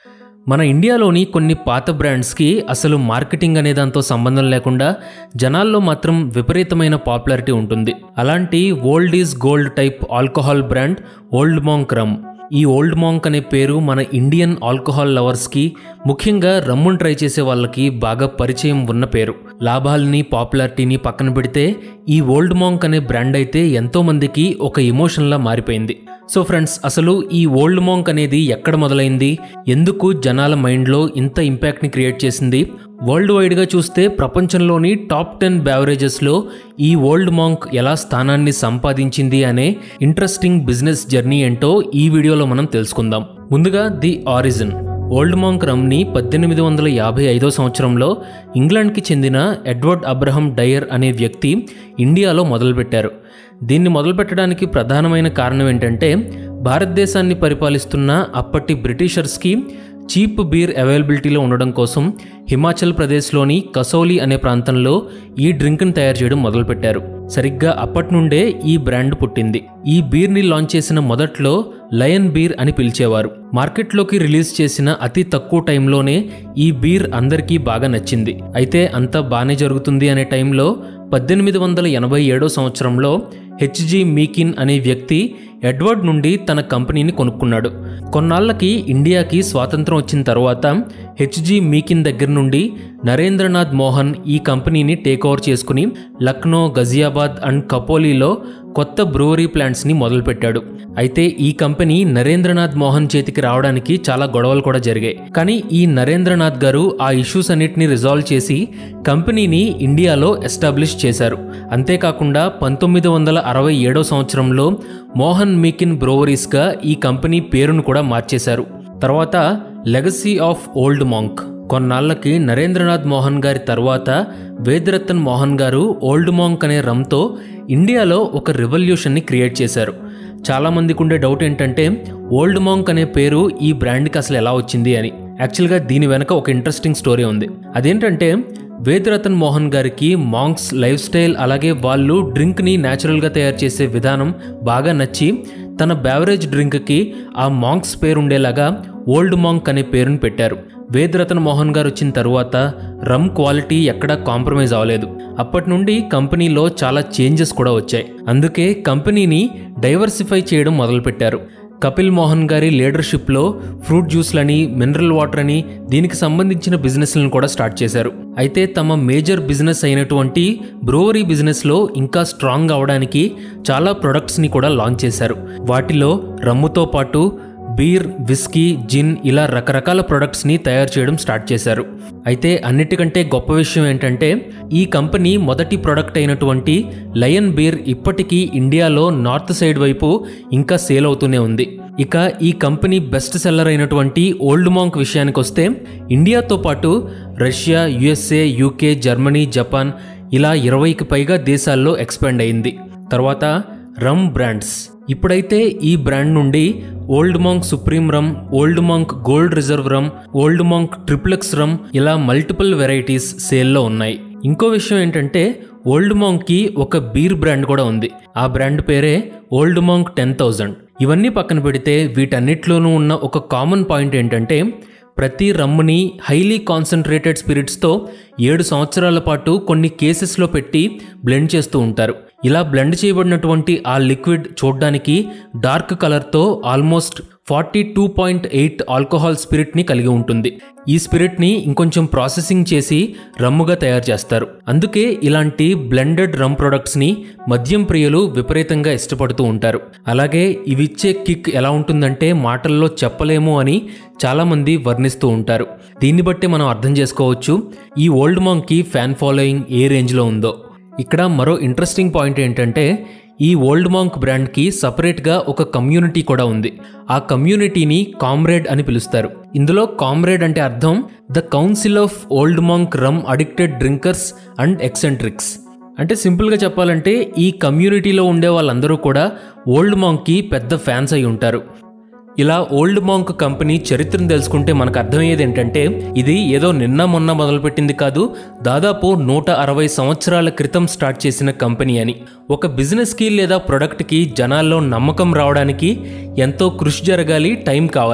మన ఇండియాలోని కొన్ని పాత బ్రాండ్స్కి అసలు మార్కెటింగ్ అనే దాంతో సంబంధం లేకుండా జనాల్లో మాత్రం విపరీతమైన పాపులారిటీ ఉంటుంది అలాంటి old is gold type alcohol brand Old Monk rum ఈ ఓల్డ్ మాంక్ అనే పేరు మన ఇండియన్ ఆల్కహాల్ లవర్స్కి ముఖ్యంగా రమ్మును ట్రై చేసే వాళ్ళకి బాగా పరిచయం ఉన్న పేరు లాభాలని పాపులారిటీని పక్కన పెడితే ఈ ఓల్డ్ మాంక్ అనే బ్రాండ్ అయితే ఎంతో మందికి ఒక ఎమోషన్లా మారిపోయింది సో ఫ్రెండ్స్ అసలు ఈ ఓల్డ్ మాంక్ అనేది ఎక్కడ మొదలైంది ఎందుకు జనాల మైండ్లో ఇంత ఇంపాక్ట్ని క్రియేట్ చేసింది వరల్డ్ వైడ్గా చూస్తే ప్రపంచంలోని టాప్ టెన్ బ్యావరేజెస్లో ఈ ఓల్డ్ మాంక్ ఎలా స్థానాన్ని సంపాదించింది అనే ఇంట్రెస్టింగ్ బిజినెస్ జర్నీ ఏంటో ఈ వీడియోలో మనం తెలుసుకుందాం ముందుగా ది ఆరిజిన్ ఓల్డ్ మాంక్ రమ్ని పద్దెనిమిది వందల యాభై ఐదో సంవత్సరంలో ఇంగ్లాండ్కి చెందిన ఎడ్వర్డ్ అబ్రహం డయర్ అనే వ్యక్తి ఇండియాలో మొదలుపెట్టారు దీన్ని మొదలుపెట్టడానికి ప్రధానమైన కారణం ఏంటంటే భారతదేశాన్ని పరిపాలిస్తున్న అప్పటి బ్రిటిషర్స్కి చీప్ బీర్ అవైలబిలిటీలో ఉండడం కోసం హిమాచల్ ప్రదేశ్లోని కసౌలి అనే ప్రాంతంలో ఈ డ్రింక్ని తయారు చేయడం మొదలుపెట్టారు సరిగ్గా అప్పటి నుండే ఈ బ్రాండ్ పుట్టింది ఈ బీర్ని లాంచ్ చేసిన మొదట్లో లయన్ బీర్ అని పిలిచేవారు మార్కెట్లోకి రిలీజ్ చేసిన అతి తక్కువ టైంలోనే ఈ బీర్ అందరికీ బాగా నచ్చింది అయితే అంతా బాగానే జరుగుతుంది అనే టైంలో పద్దెనిమిది వందల ఎనభై ఏడో సంవత్సరంలో హెచ్జి మీకిన్ అనే వ్యక్తి ఎడ్వర్డ్ నుండి తన కంపెనీని కొనుక్కున్నాడు కొన్నాళ్లకి ఇండియాకి స్వాతంత్రం వచ్చిన తర్వాత హెచ్జి మీకిన్ దగ్గర నుండి నరేంద్రనాథ్ మోహన్ ఈ కంపెనీని టేక్ ఓవర్ చేసుకుని లక్నో గజియాబాద్ అండ్ కపోలీలో కొత్త బ్రూవరీ ప్లాంట్స్ని మొదలుపెట్టాడు అయితే ఈ కంపెనీ నరేంద్రనాథ్ మోహన్ చేతికి రావడానికి చాలా గొడవలు కూడా జరిగాయి కానీ ఈ నరేంద్రనాథ్ గారు ఆ ఇష్యూస్ అన్నిటిని రిజాల్వ్ చేసి కంపెనీని ఇండియాలో ఎస్టాబ్లిష్ చేశారు అంతేకాకుండా పంతొమ్మిది వందల అరవై ఏడో సంవత్సరంలో మోహన్ మీకిన్ బ్రోవరీస్గా ఈ కంపెనీ పేరును కూడా మార్చేశారు తర్వాత లెగసీ ఆఫ్ ఓల్డ్ మాంక్ కొన్నాళ్లకి నరేంద్రనాథ్ మోహన్ గారి తర్వాత వేదరతన్ మోహన్ గారు ఓల్డ్ మాంక్ అనే రమ్తో ఇండియాలో ఒక రెవల్యూషన్ని క్రియేట్ చేశారు చాలామందికి ఉండే డౌట్ ఏంటంటే ఓల్డ్ మాంక్ అనే పేరు ఈ బ్రాండ్కి అసలు ఎలా వచ్చింది అని యాక్చువల్గా దీని వెనక ఒక ఇంట్రెస్టింగ్ స్టోరీ ఉంది అదేంటంటే వేదరతన్ మోహన్ గారికి మాంక్స్ లైఫ్ స్టైల్ అలాగే వాళ్ళు డ్రింక్ని న్యాచురల్గా తయారు చేసే విధానం బాగా నచ్చి తన బ్యావరేజ్ డ్రింక్కి ఆ మాంక్స్ పేరు ఉండేలాగా ఓల్డ్ మాంక్ అనే పేరును పెట్టారు వేదరతన్ మోహన్ గారు వచ్చిన తరువాత రమ్ క్వాలిటీ ఎక్కడా కాంప్రమైజ్ అవ్వలేదు అప్పటి నుండి కంపెనీలో చాలా చేంజెస్ కూడా వచ్చాయి అందుకే కంపెనీని డైవర్సిఫై చేయడం మొదలుపెట్టారు కపిల్ మోహన్ గారి లీడర్షిప్లో ఫ్రూట్ జ్యూస్లని మినరల్ వాటర్ అని దీనికి సంబంధించిన బిజినెస్లను కూడా స్టార్ట్ చేశారు అయితే తమ మేజర్ బిజినెస్ అయినటువంటి బ్రూవరీ బిజినెస్లో ఇంకా స్ట్రాంగ్ అవడానికి చాలా ప్రొడక్ట్స్ని కూడా లాంచ్ చేశారు వాటిలో రమ్ముతో పాటు బీర్ విస్కీ జిన్ ఇలా రకరకాల ప్రొడక్ట్స్ని తయారు చేయడం స్టార్ట్ చేశారు అయితే అన్నిటికంటే గొప్ప విషయం ఏంటంటే ఈ కంపెనీ మొదటి ప్రొడక్ట్ అయినటువంటి లయన్ బీర్ ఇప్పటికీ ఇండియాలో నార్త్ సైడ్ వైపు ఇంకా సేల్ అవుతూనే ఉంది ఇక ఈ కంపెనీ బెస్ట్ సెల్లర్ అయినటువంటి ఓల్డ్ మాంక్ విషయానికి వస్తే ఇండియాతో పాటు Russia USA UK Germany Japan ఇలా ఇరవైకి పైగా దేశాల్లో ఎక్స్పాండ్ అయింది తర్వాత రమ్ బ్రాండ్స్ ఇప్పుడైతే ఈ బ్రాండ్ నుండి Old Monk supreme rum Old Monk gold reserve rum Old Monk triplex rum ఇలా మల్టిపుల్ వెరైటీస్ సేల్లో ఉన్నాయి ఇంకో విషయం ఏంటంటే ఓల్డ్ మాంక్కి ఒక బీర్ బ్రాండ్ కూడా ఉంది ఆ బ్రాండ్ పేరే ఓల్డ్ మాంక్ టెన్ థౌజండ్ ఇవన్నీ పక్కన పెడితే వీటన్నిటిలోనూ ఉన్న ఒక కామన్ పాయింట్ ఏంటంటే ప్రతి రమ్ముని హైలీ కాన్సన్ట్రేటెడ్ స్పిరిట్స్తో ఏడు సంవత్సరాల పాటు కొన్ని కేసెస్లో పెట్టి బ్లెండ్ చేస్తూ ఉంటారు ఇలా బ్లెండ్ చేయబడినటువంటి ఆ లిక్విడ్ చూడడానికి డార్క్ కలర్తో almost forty two point eight alcohol స్పిరిట్ని కలిగి ఉంటుంది ఈ స్పిరిట్ని ఇంకొంచెం ప్రాసెసింగ్ చేసి రమ్ముగా తయారు చేస్తారు అందుకే ఇలాంటి బ్లెండెడ్ రమ్ ప్రొడక్ట్స్ని మద్యం ప్రియులు విపరీతంగా ఇష్టపడుతూ ఉంటారు అలాగే ఇవిచ్చే కిక్ ఎలా ఉంటుందంటే మాటల్లో చెప్పలేము అని చాలామంది వర్ణిస్తూ ఉంటారు దీన్ని బట్టి మనం అర్థం చేసుకోవచ్చు ఈ ఓల్డ్ మాంక్కి ఫ్యాన్ ఫాలోయింగ్ ఏ రేంజ్లో ఉందో ఇక్కడ మరో ఇంట్రెస్టింగ్ పాయింట్ ఏంటంటే ఈ ఓల్డ్ మాంక్ బ్రాండ్కి సపరేట్గా ఒక కమ్యూనిటీ కూడా ఉంది ఆ కమ్యూనిటీని కామ్రేడ్ అని పిలుస్తారు ఇందులో కామ్రేడ్ అంటే అర్థం the council of Old Monk rum addicted drinkers and eccentrics అంటే సింపుల్గా చెప్పాలంటే ఈ కమ్యూనిటీలో ఉండే వాళ్ళందరూ కూడా ఓల్డ్ మాంక్కి పెద్ద ఫ్యాన్స్ అయి ఉంటారు ఇలా ఓల్డ్ మాంక్ కంపెనీ చరిత్రను తెలుసుకుంటే మనకు అర్థమయ్యేది ఏంటంటే ఇది ఏదో నిన్న మొన్న మొదలుపెట్టింది కాదు దాదాపు నూట అరవై సంవత్సరాల క్రితం స్టార్ట్ చేసిన కంపెనీ అని ఒక బిజినెస్కి లేదా ప్రొడక్ట్కి జనాల్లో నమ్మకం రావడానికి ఎంతో కృషి జరగాలి టైం కావాలి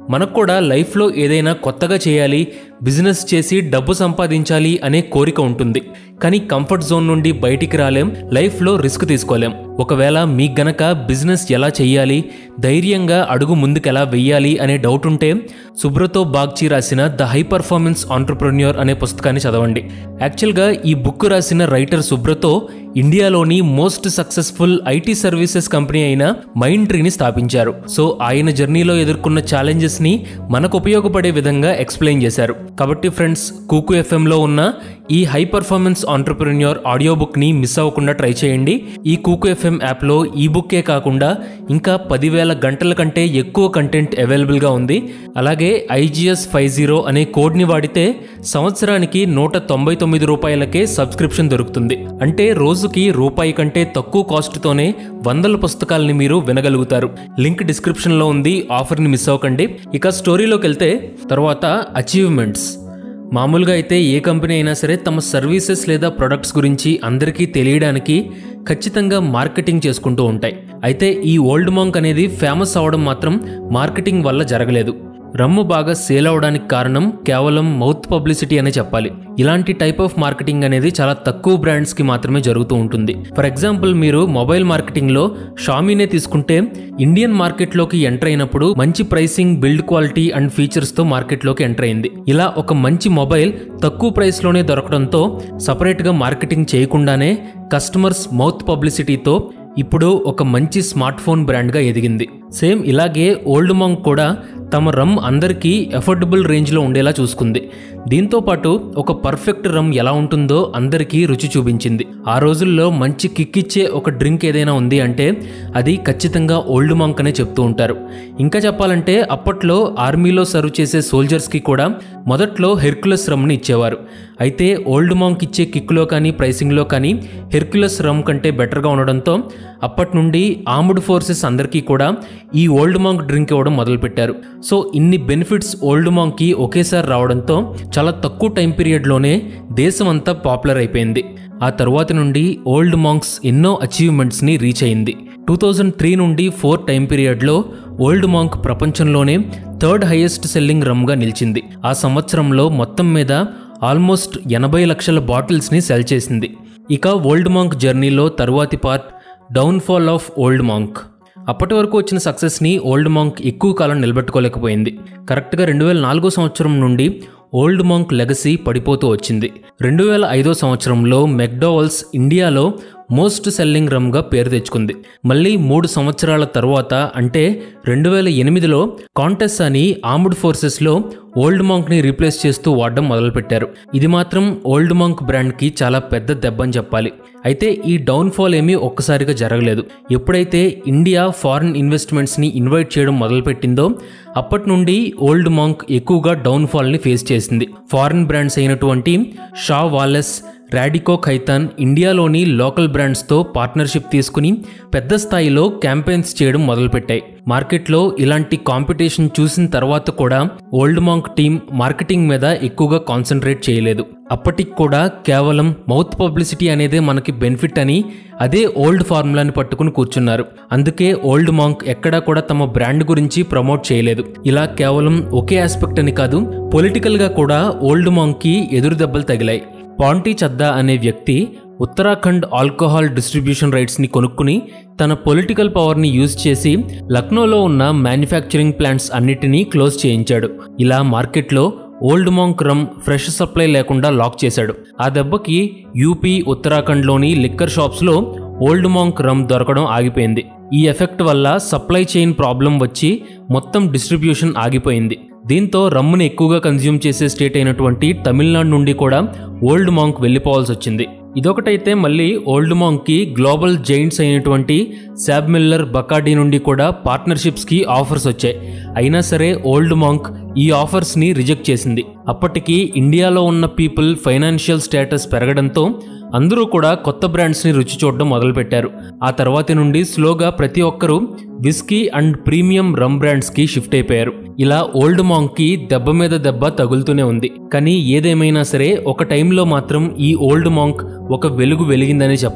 మనకు కూడా లైఫ్లో ఏదైనా కొత్తగా చేయాలి బిజినెస్ చేసి డబ్బు సంపాదించాలి అనే కోరిక ఉంటుంది కానీ కంఫర్ట్ జోన్ నుండి బయటికి రాలేం లైఫ్లో రిస్క్ తీసుకోలేం ఒకవేళ మీకు గనక బిజినెస్ ఎలా చెయ్యాలి ధైర్యంగా అడుగు ముందుకు ఎలా వెయ్యాలి అనే డౌట్ ఉంటే సుబ్రతో బాగ్చి రాసిన ద హై పర్ఫార్మెన్స్ ఆంటర్ప్రెన్యూర్ అనే పుస్తకాన్ని చదవండి యాక్చువల్గా ఈ బుక్ రాసిన రైటర్ సుబ్రతో ఇండియాలోని most successful IT services company అయిన మైండ్ ట్రీని స్థాపించారు సో ఆయన జర్నీలో ఎదుర్కొన్న ఛాలెంజెస్ ని మనకు ఉపయోగపడే విధంగా ఎక్స్ప్లెయిన్ చేశారు కాబట్టి ఫ్రెండ్స్ కూకు ఎఫ్ఎంలో ఉన్న ఈ high performance entrepreneur audio book ని మిస్ అవ్వకుండా ట్రై చేయండి ఈ కూకు ఎఫ్ఎం యాప్లో ఈ బుక్కే కాకుండా ఇంకా పదివేల గంటల కంటే ఎక్కువ కంటెంట్ అవైలబుల్ గా ఉంది అలాగే ఐజిఎస్ ఫైవ్ జీరో అనే కోడ్ ని వాడితే సంవత్సరానికి నూట తొంభై తొమ్మిది రూపాయలకే సబ్స్క్రిప్షన్ దొరుకుతుంది అంటే రోజుకి రూపాయి కంటే తక్కువ కాస్ట్తోనే వందల పుస్తకాలని మీరు వినగలుగుతారు లింక్ డిస్క్రిప్షన్లో ఉంది ఆఫర్ని మిస్ అవ్వకండి ఇక స్టోరీలోకి వెళ్తే తర్వాత అచీవ్మెంట్స్ మామూలుగా అయితే ఏ కంపెనీ అయినా సరే తమ సర్వీసెస్ లేదా ప్రొడక్ట్స్ గురించి అందరికీ తెలియడానికి ఖచ్చితంగా మార్కెటింగ్ చేసుకుంటూ ఉంటాయి అయితే ఈ ఓల్డ్ మాంక్ అనేది ఫేమస్ అవడం మాత్రం మార్కెటింగ్ వల్ల జరగలేదు రమ్ము బాగా సేల్ అవడానికి కారణం కేవలం మౌత్ పబ్లిసిటీ అనే చెప్పాలి ఇలాంటి టైప్ ఆఫ్ మార్కెటింగ్ అనేది చాలా తక్కువ బ్రాండ్స్ కి మాత్రమే జరుగుతూ ఉంటుంది ఫర్ ఎగ్జాంపుల్ మీరు మొబైల్ మార్కెటింగ్ లో షామీనే తీసుకుంటే ఇండియన్ మార్కెట్ లోకి ఎంటర్ అయినప్పుడు మంచి pricing build quality and features తో మార్కెట్ లోకి ఎంటర్ అయింది ఇలా ఒక మంచి మొబైల్ తక్కువ ప్రైస్ లోనే దొరకడంతో సపరేట్ గా మార్కెటింగ్ చేయకుండానే కస్టమర్స్ మౌత్ పబ్లిసిటీతో ఇప్పుడు ఒక మంచి స్మార్ట్ ఫోన్ బ్రాండ్గా ఎదిగింది సేమ్ ఇలాగే ఓల్డ్ మాంగ్ కూడా తమ రమ్ అందరికీ అఫోర్డబుల్ రేంజ్లో ఉండేలా చూసుకుంది దీంతో పాటు ఒక పర్ఫెక్ట్ రమ్ ఎలా ఉంటుందో అందరికీ రుచి చూపించింది ఆ రోజుల్లో మంచి కిక్ ఇచ్చే ఒక డ్రింక్ ఏదైనా ఉంది అంటే అది ఖచ్చితంగా ఓల్డ్ మాంక్ అనే చెప్తూ ఉంటారు ఇంకా చెప్పాలంటే అప్పట్లో ఆర్మీలో సర్వ్ చేసే సోల్జర్స్కి కూడా మొదట్లో హెర్క్యులస్ రమ్ని ఇచ్చేవారు అయితే ఓల్డ్ మాంక్ ఇచ్చే కిక్లో కానీ ప్రైసింగ్లో కానీ హెర్క్యులస్ రమ్ కంటే బెటర్గా ఉండడంతో అప్పటి నుండి ఆర్మ్డ్ ఫోర్సెస్ అందరికీ కూడా ఈ ఓల్డ్ మాంక్ డ్రింక్ ఇవ్వడం మొదలుపెట్టారు సో ఇన్ని బెనిఫిట్స్ ఓల్డ్ మాంక్కి ఒకేసారి రావడంతో చాలా తక్కువ టైం పీరియడ్లోనే దేశం అంతా పాపులర్ అయిపోయింది ఆ తరువాత నుండి ఓల్డ్ మాంక్స్ ఎన్నో అచీవ్మెంట్స్ని రీచ్ అయింది టూ థౌజండ్ త్రీ నుండి ఫోర్ టైం పీరియడ్లో ఓల్డ్ మాంక్ ప్రపంచంలోనే థర్డ్ హైయెస్ట్ సెల్లింగ్ రమ్గా నిలిచింది ఆ సంవత్సరంలో మొత్తం మీద ఆల్మోస్ట్ ఎనభై లక్షల బాటిల్స్ని సెల్ చేసింది ఇక ఓల్డ్ మాంక్ జర్నీలో తరువాతి part downfall of Old Monk అప్పటి వరకు వచ్చిన సక్సెస్ని ఓల్డ్ మాంక్ ఎక్కువ కాలం నిలబెట్టుకోలేకపోయింది కరెక్ట్గా రెండు వేల నాలుగో సంవత్సరం నుండి ఓల్డ్ మాంక్ లెగసీ పడిపోతూ వచ్చింది రెండు వేల ఐదో సంవత్సరంలో మెక్డోవల్స్ ఇండియాలో మోస్ట్ సెల్లింగ్ రమ్గా పేరు తెచ్చుకుంది మళ్ళీ మూడు సంవత్సరాల తర్వాత అంటే రెండు వేల ఎనిమిదిలో కాంటెస్ అని ఆర్మ్డ్ ఫోర్సెస్లో ఓల్డ్ మాంక్ని రీప్లేస్ చేస్తూ వాడడం మొదలుపెట్టారు ఇది మాత్రం ఓల్డ్ మాంక్ బ్రాండ్కి చాలా పెద్ద దెబ్బ అని చెప్పాలి అయితే ఈ డౌన్ఫాల్ ఏమీ ఒక్కసారిగా జరగలేదు ఎప్పుడైతే ఇండియా ఫారిన్ ఇన్వెస్ట్మెంట్స్ని ఇన్వైట్ చేయడం మొదలుపెట్టిందో అప్పటి నుండి ఓల్డ్ మాంక్ ఎక్కువగా డౌన్ఫాల్ని ఫేస్ చేసింది ఫారిన్ బ్రాండ్స్ అయినటువంటి షా వాలెస్ రాడికో ఖైతాన్ ఇండియాలోని లోకల్ బ్రాండ్స్తో పార్ట్నర్షిప్ తీసుకుని పెద్ద స్థాయిలో క్యాంపెయిన్స్ చేయడం మొదలుపెట్టాయి మార్కెట్లో ఇలాంటి కాంపిటీషన్ చూసిన తర్వాత కూడా ఓల్డ్ మాంక్ టీం మార్కెటింగ్ మీద ఎక్కువగా కాన్సన్ట్రేట్ చేయలేదు అప్పటికి కూడా కేవలం మౌత్ పబ్లిసిటీ అనేదే మనకి బెనిఫిట్ అని అదే ఓల్డ్ ఫార్ములాని పట్టుకుని కూర్చున్నారు అందుకే ఓల్డ్ మాంక్ ఎక్కడా కూడా తమ బ్రాండ్ గురించి ప్రమోట్ చేయలేదు ఇలా కేవలం ఒకే ఆస్పెక్ట్ అని కాదు పొలిటికల్గా కూడా ఓల్డ్ మాంక్కి ఎదురు దెబ్బలు తగిలాయి పాంటీ చద్దా అనే వ్యక్తి ఉత్తరాఖండ్ ఆల్కహాల్ డిస్ట్రిబ్యూషన్ రైట్స్ని కొనుక్కుని తన పొలిటికల్ పవర్ని యూజ్ చేసి లక్నోలో ఉన్న మ్యానుఫ్యాక్చరింగ్ ప్లాంట్స్ అన్నిటినీ క్లోజ్ చేయించాడు ఇలా మార్కెట్లో Old Monk rum fresh supply లేకుండా లాక్ చేశాడు ఆ దెబ్బకి యూపీ ఉత్తరాఖండ్లోని లిక్కర్ షాప్స్లో ఓల్డ్ మాంక్ రమ్ దొరకడం ఆగిపోయింది ఈ ఎఫెక్ట్ వల్ల సప్లై చైన్ ప్రాబ్లం వచ్చి మొత్తం డిస్ట్రిబ్యూషన్ ఆగిపోయింది దీంతో రమ్ముని ఎక్కువగా కన్జ్యూమ్ చేసే స్టేట్ అయినటువంటి తమిళనాడు నుండి కూడా ఓల్డ్ మాంక్ వెళ్ళిపోవాల్సి వచ్చింది ఇదొకటైతే మళ్ళీ ఓల్డ్ మాంక్కి గ్లోబల్ జైంట్స్ అయినటువంటి శాబ్ మిల్లర్ బకాడీ నుండి కూడా పార్ట్నర్షిప్స్కి ఆఫర్స్ వచ్చాయి అయినా సరే ఓల్డ్ మాంక్ ఈ ఆఫర్స్ని రిజెక్ట్ చేసింది అప్పటికి ఇండియాలో ఉన్న పీపుల్ ఫైనాన్షియల్ స్టేటస్ పెరగడంతో అందరూ కూడా కొత్త బ్రాండ్స్ని రుచి చూడడం మొదలుపెట్టారు ఆ తర్వాతి నుండి స్లోగా ప్రతి ఒక్కరూ విస్కీ అండ్ ప్రీమియం రమ్ బ్రాండ్స్కి షిఫ్ట్ అయిపోయారు ఇలా ఓల్డ్ మాంక్కి దెబ్బ మీద దెబ్బ తగులుతూనే ఉంది కానీ ఏదేమైనా సరే ఒక టైంలో మాత్రం ఈ ఓల్డ్ మాంక్ ఒక వెలుగు వెలిగిందని చెప్పాలి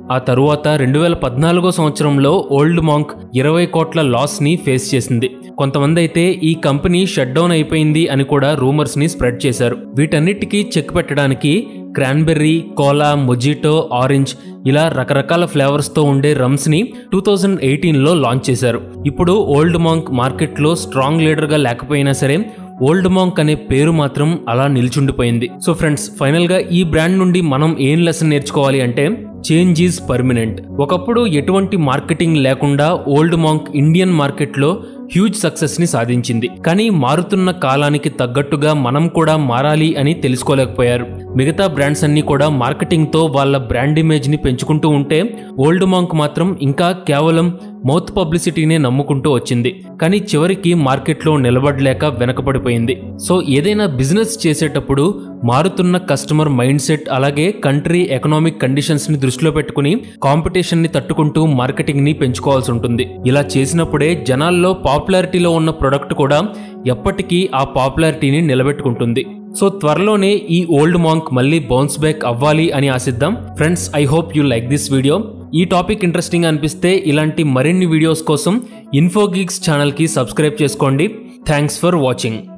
ఆ తరువాత రెండు వేల పద్నాలుగో సంవత్సరంలో ఓల్డ్ మాంక్ ఇరవై కోట్ల లాస్ ని ఫేస్ చేసింది కొంతమంది అయితే ఈ కంపెనీ షట్ డౌన్ అయిపోయింది అని కూడా రూమర్స్ ని స్ప్రెడ్ చేశారు వీటన్నిటికీ చెక్ పెట్టడానికి క్రాన్బెర్రీ కోలా మొజిటో ఆరెంజ్ ఇలా రకరకాల ఫ్లేవర్స్ తో ఉండే రమ్స్ ని టూ థౌజండ్ ఎయిటీన్ లో లాంచ్ చేశారు ఇప్పుడు ఓల్డ్ మాంక్ మార్కెట్ లో స్ట్రాంగ్ లీడర్ గా లేకపోయినా సరే ఓల్డ్ మాంక్ అనే పేరు మాత్రం అలా నిల్చుండిపోయింది సో ఫ్రెండ్స్ ఫైనల్ గా ఈ బ్రాండ్ నుండి మనం ఏం లెసన్ నేర్చుకోవాలి అంటే చేంజ్ ఈజ్ పర్మనెంట్ ఒకప్పుడు ఎటువంటి మార్కెటింగ్ లేకుండా ఓల్డ్ మాంక్ ఇండియన్ మార్కెట్లో హ్యూజ్ సక్సెస్ ని సాధించింది కానీ మారుతున్న కాలానికి తగ్గట్టుగా మనం కూడా మారాలి అని తెలుసుకోలేకపోయారు మిగతా బ్రాండ్స్ అన్ని కూడా మార్కెటింగ్ తో వాళ్ళ బ్రాండ్ ఇమేజ్ ని పెంచుకుంటూ ఉంటే ఓల్డ్ మాంక్ మాత్రం ఇంకా కేవలం మౌత్ పబ్లిసిటీనే నమ్ముకుంటూ వచ్చింది కానీ చివరికి మార్కెట్లో నిలబడలేక వెనకబడిపోయింది సో ఏదైనా బిజినెస్ చేసేటప్పుడు మారుతున్న కస్టమర్ మైండ్ సెట్ అలాగే కంట్రీ ఎకనామిక్ కండిషన్స్ ని దృష్టిలో పెట్టుకుని కాంపిటీషన్ ని తట్టుకుంటూ మార్కెటింగ్ ని పెంచుకోవాల్సి ఉంటుంది ఇలా చేసినప్పుడే జనాల్లో పాపులారిటీలో ఉన్న ప్రొడక్ట్ కూడా ఎప్పటికీ ఆ పాపులారిటీని నిలబెట్టుకుంటుంది సో త్వరలోనే ఈ ఓల్డ్ మాంక్ మళ్ళీ బౌన్స్ బ్యాక్ అవ్వాలి అని ఆశిద్దాం friends I hope you like this video ఈ టాపిక్ ఇంట్రెస్టింగ్ అనిపిస్తే ఇలాంటి మరిన్ని వీడియోస్ కోసం ఇన్ఫోగిక్స్ ఛానల్కి సబ్స్క్రైబ్ చేసుకోండి థ్యాంక్స్ ఫర్ వాచింగ్